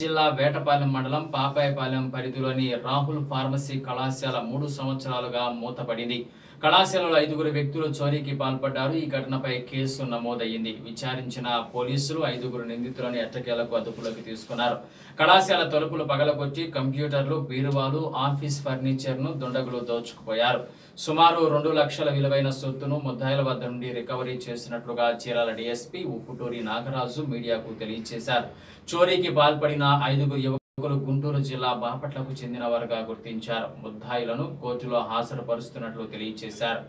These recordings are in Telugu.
జిల్లా వేటపాలెం మండలం పాపాయపాలెం పరిధిలోని రాహుల్ ఫార్మసీ కళాశాల మూడు సంవత్సరాలుగా మూతపడింది కళాశాలలో ఐదుగురు వ్యక్తులు చోరీకి పాల్పడ్డారు ఈ ఘటనపై కేసు నమోదయ్యింది విచారించిన పోలీసులు ఐదుగురు నిందితులను ఎట్టకేలకు అదుపులోకి తీసుకున్నారు కళాశాల తలుపులు పగలగొట్టి కంప్యూటర్లు బీరువాలు ఆఫీస్ ఫర్నిచర్ ను దుండగులు దోచుకుపోయారు సుమారు రెండు లక్షల విలువైన సొత్తును ముద్దాయిల వద్ద నుండి రికవరీ చేసినట్లుగా చీరాల డీఎస్పీ ఉప్పుటూరి నాగరాజు మీడియాకు తెలియజేశారు చోరీకి పాల్పడిన ఐదుగురు యువకులు గుంటూరు జిల్లా బాపట్లకు చెందిన వారుగా గుర్తించారు ముద్దాయిలను కోర్టులో హాజరుపరుస్తున్నట్లు తెలియజేశారు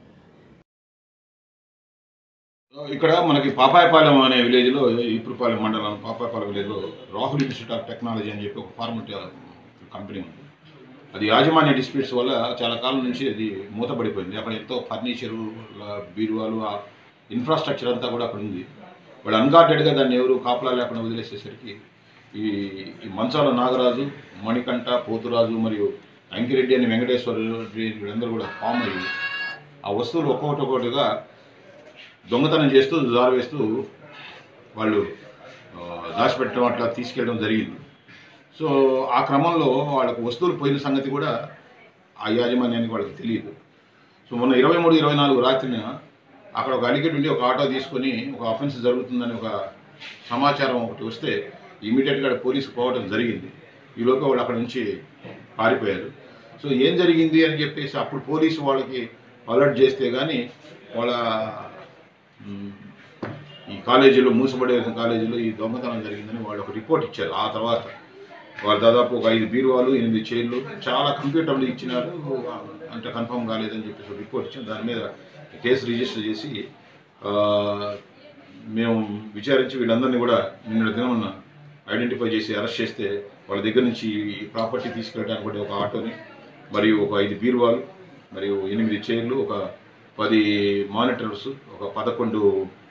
ఇక్కడ మనకి పాపాయపాలెం అనే విలేజ్లో ఈపురపాలెం మండలం పాపాయపాలెం విలేజ్లో రాహుల్ ఇన్స్టిట్యూట్ ఆఫ్ టెక్నాలజీ అని చెప్పి ఒక ఫార్మట్ కంపెనీ ఉంది అది యాజమాన్య డిస్ప్యూట్స్ వల్ల చాలా కాలం నుంచి అది మూతపడిపోయింది అక్కడ ఎంతో ఫర్నిచరు బీరువాలు ఆ ఇన్ఫ్రాస్ట్రక్చర్ అంతా కూడా అక్కడ ఉంది వాళ్ళు అన్గార్డెడ్గా దాన్ని ఎవరు కాపలా లేకుండా వదిలేసేసరికి ఈ ఈ మంచాల నాగరాజు మణికంఠ పోతురాజు మరియు అంకిరెడ్డి అని వెంకటేశ్వర రెడ్డి వీళ్ళందరూ కూడా ఫామ్ అయ్యి ఆ వస్తువులు ఒక్కొక్కటి ఒక్కొక్కటిగా దొంగతనం చేస్తూ దారి వేస్తూ వాళ్ళు ఆ, దాచిపెట్టడం అట్లా తీసుకెళ్ళడం జరిగింది సో ఆ క్రమంలో వాళ్ళకు వస్తువులు పోయిన సంగతి కూడా ఆ యాజమాన్యానికి వాళ్ళకి తెలియదు సో మొన్న ఇరవై మూడు ఇరవై నాలుగు రాత్రిన అక్కడ ఒక అలిగేట్ ఉండి ఒక ఆటో తీసుకొని ఒక అఫెన్స్ జరుగుతుందని ఒక సమాచారం ఒకటి వస్తే ఇమీడియట్గా పోలీసు పోవడం జరిగింది ఈలోగా వాళ్ళు అక్కడ నుంచి పారిపోయారు సో ఏం జరిగింది అని చెప్పేసి అప్పుడు పోలీసు వాళ్ళకి అలర్ట్ చేస్తే కానీ వాళ్ళ మ్, ఈ కాలేజీలో మూసపడే కాలేజీలో ఈ దొంగతనం జరిగిందని వాళ్ళు ఒక రిపోర్ట్ ఇచ్చారు ఆ తర్వాత వాళ్ళు దాదాపు ఒక ఐదు బీరువాలు ఎనిమిది చైర్లు చాలా కంప్యూటర్లు ఇచ్చినారు అంటే కన్ఫర్మ్ కాలేదని చెప్పేసి ఒక రిపోర్ట్ ఇచ్చాం దాని మీద కేసు రిజిస్టర్ చేసి ఆ, మేము విచారించి వీళ్ళందరినీ కూడా నిన్న దినం ఐడెంటిఫై చేసి అరెస్ట్ చేస్తే వాళ్ళ దగ్గర నుంచి ఈ ప్రాపర్టీ తీసుకెళ్ళడానికి కూడా ఒక ఆటోని మరియు ఒక ఐదు బీరువాలు మరియు ఎనిమిది చైర్లు ఒక పది మానిటర్స్ ఒక పదకొండు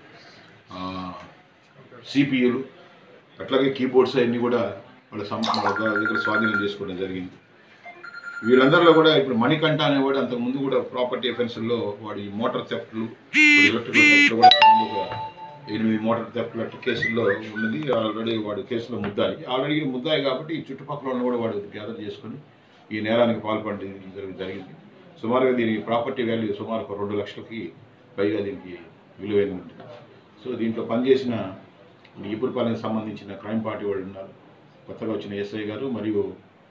సిపియులు అట్లాగే కీబోర్డ్స్ అవన్నీ కూడా వాళ్ళ సం వాళ్ళ దగ్గర స్వాధీనం చేసుకోవడం జరిగింది వీళ్ళందరిలో కూడా ఇప్పుడు మణికంఠ అనేవాడు అంతకు ముందు కూడా ప్రాపర్టీ అఫెన్స్లో వాడి మోటార్ థెఫ్ట్లు ఎలక్ట్రికల్ థెఫ్ట్లు కూడా ముందుగా ఎనిమిది మోటార్ థెఫ్ట్ అట్లా కేసుల్లో ఉన్నది ఆల్రెడీ వాడు కేసులో ముద్దాయి ఆల్రెడీ ముద్దాయి కాబట్టి ఈ చుట్టుపక్కల ఉన్న కూడా వాడు గ్యాదర్ చేసుకొని ఈ నేరానికి పాల్పడడం జరిగి- జరిగింది సుమారుగా దీని ప్రాపర్టీ వాల్యూ సుమారు ఒక రెండు లక్షలకి పైగా దీనికి విలువైన ఉంటుంది సో దీంట్లో పనిచేసిన ఈపురపాలెంకి సంబంధించిన క్రైమ్ పార్టీ వాళ్ళు ఉన్నారు కొత్తగా వచ్చిన ఎస్ఐ గారు మరియు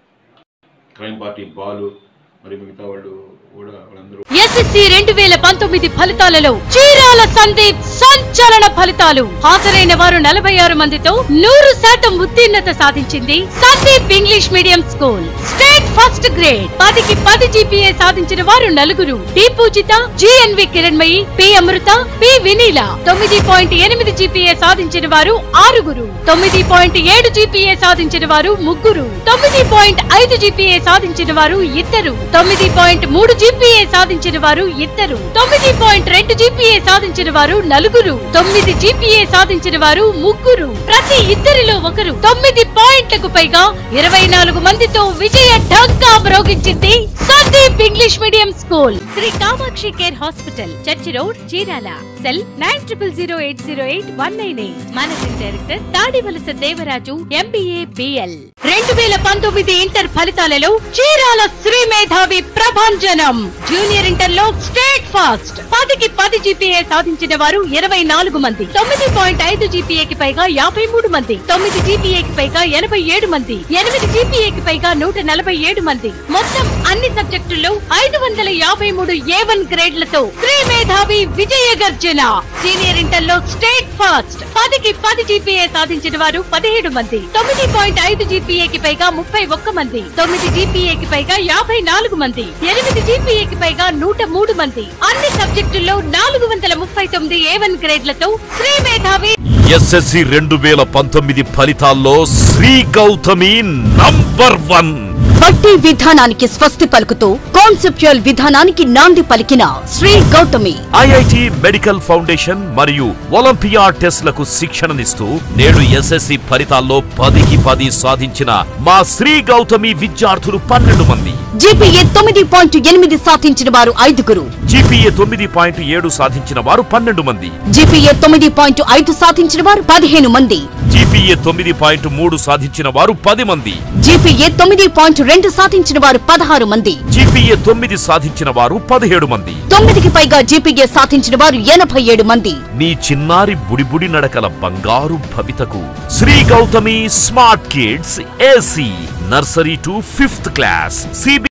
క్రైమ్ పార్టీ బాలు మరి మిగతా వాళ్ళు కూడా వాళ్ళందరూ ఎస్ఎస్సి రెండు వేల పంతొమ్మిది ఫలితాలలో చీరాల సందీప్ సంచలన ఫలితాలు హాజరైన వారు నలభై ఆరు మందితో నూరు శాతం ఉత్తీర్ణత సాధించింది Sandeep English medium school state first grade పదికి పది జీపీఏ సాధించిన వారు నలుగురు D Poojitha GNV Kiranmayi P Amrutha P Vineela తొమ్మిది పాయింట్ ఎనిమిది జీపీఏ సాధించిన వారు ఆరుగురు తొమ్మిది పాయింట్ ఏడు జీపీఏ సాధించిన వారు ముగ్గురు తొమ్మిది పాయింట్ ఐదు జీపీఏ సాధించిన వారు ఇద్దరు తొమ్మిది పాయింట్ మూడు జీపీఏ సాధించిన వారు ఇద్దరు తొమ్మిది పాయింట్ రెండు జీపీఏ సాధించిన వారు నలుగురు తొమ్మిది జీపీఏ సాధించిన వారు ముగ్గురు ప్రతి ఇద్దరిలో ఒకరు తొమ్మిది పాయింట్లకు పైగా ఇరవై నాలుగు మందితో విజయ ఢంకా మ్రోగించింది Sandeep English medium school Shri Kamakshi care hospital church road Chirala cell nine triple zero eight zero eight one nine eight managing director Tadivalasa Devaraju MBA BL రెండు వేల పంతొమ్మిది ఇంటర్ ఫలితాలలో చీరాల శ్రీ మేధావి ప్రభంజనం జూనియర్ ఇంటర్ లో స్టేట్ ఫాస్ట్ పదికి పది జీపీఏ సాధించిన వారు ఇరవై నాలుగు మంది తొమ్మిది పాయింట్ ఐదు జీపీఏకి పైగా యాభై మూడు మంది తొమ్మిది జీపీఏకి పైగా ఎనభై ఏడు మంది ఎనిమిది జీపీఏకి పైగా నూట నలభై ఏడు మంది మొత్తం అన్ని సబ్జెక్టుల్లో ఐదు వందల యాభై మూడు ఏ వన్ గ్రేడ్లతో శ్రీ మేధావి విజయ గర్జన సీనియర్ ఇంటర్ లో స్టేట్ ఫాస్ట్ పదికి పది జీపీఏ సాధించిన వారు పదిహేడు మంది తొమ్మిది పాయింట్ ఐదు జీపీఏకి పైగా ముప్పై ఒక్క మంది తొమ్మిది జీపీఏకి పైగా యాభై నాలుగు మంది ఎనిమిది జీపీఏకి పైగా నూట మూడు మంది అన్ని సబ్జెక్టుల్లో నాలుగు వందల ముప్పై తొమ్మిది ఏ వన్ గ్రేడ్లతో శ్రీ మేధావి ఎస్ఎస్సి రెండు వేల పంతొమ్మిది ఫలితాల్లో శ్రీ గౌతమి నంబర్ వన్ బట్టి విధానానికి స్వస్తి పలుకుతూ కాన్సెప్చువల్ విధానానికి నాంది పలికిన Shri Gautami IIT medical foundation మరియు ఒలింపియా టెస్ట్లకు శిక్షణనిస్తూ నేడు ఎస్ఎస్సి ఫలితాల్లో పదికి పది సాధించిన మా శ్రీ గౌతమి విద్యార్థులు పన్నెండు మంది జీపీఏ తొమ్మిది పాయింట్ ఎనిమిది సాధించిన వారు ఐదుగురు జీపీఏ తొమ్మిది పాయింట్ ఏడు సాధించిన వారు పన్నెండు మంది జీపీఏ తొమ్మిది పాయింట్ ఐదు సాధించిన వారు పదిహేను మంది జీపీఏ తొమ్మిది పాయింట్ మూడు సాధించిన వారు పది మంది జీపీఏ తొమ్మిది పాయింట్ రెండు సాధించిన వారు పదహారు మంది జీపీఏ తొమ్మిది సాధించిన వారు పదిహేడు మంది తొమ్మిదికి పైగా జీపీఏ సాధించిన వారు ఎనభై ఏడు మంది నీ చిన్నారి బుడిబుడి నడకల బంగారు భవితకు Shri Gautami smart kids AC nursery to fifth class CB